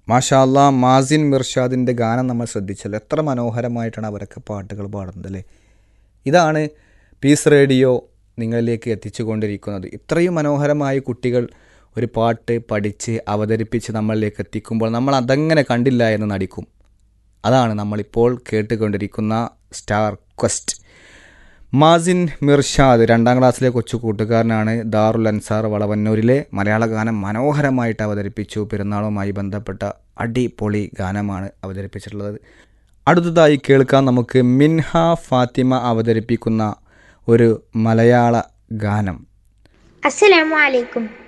മാഷാ അല്ലാ മാസിൻ മിർഷാദിൻ്റെ ഗാനം നമ്മൾ ശ്രദ്ധിച്ചല്ലോ എത്ര മനോഹരമായിട്ടാണ് അവരൊക്കെ പാട്ടുകൾ പാടുന്നത് അല്ലേ ഇതാണ് പീസ് റേഡിയോ നിങ്ങളിലേക്ക് എത്തിച്ചുകൊണ്ടിരിക്കുന്നത് ഇത്രയും മനോഹരമായി കുട്ടികൾ ഒരു പാട്ട് പഠിച്ച് അവതരിപ്പിച്ച് നമ്മളിലേക്ക് എത്തിക്കുമ്പോൾ നമ്മൾ അതങ്ങനെ കണ്ടില്ല എന്ന് നടിക്കും അതാണ് നമ്മളിപ്പോൾ കേട്ടുകൊണ്ടിരിക്കുന്ന സ്റ്റാർ ക്വസ്റ്റ് മാസിൻ മിർഷാദ് രണ്ടാം ക്ലാസ്സിലെ കൊച്ചു കൂട്ടുകാരനാണ് ദാറുൽ അൻസാർ വളവന്നൂരിലെ മലയാള ഗാനം മനോഹരമായിട്ട് അവതരിപ്പിച്ചു പെരുന്നാളുമായി ബന്ധപ്പെട്ട അടിപൊളി ഗാനമാണ് അവതരിപ്പിച്ചിട്ടുള്ളത് അടുത്തതായി കേൾക്കാൻ നമുക്ക് മിൻഹ ഫാത്തിമ അവതരിപ്പിക്കുന്ന ഒരു മലയാള ഗാനം അസ്സലാമു അലൈക്കും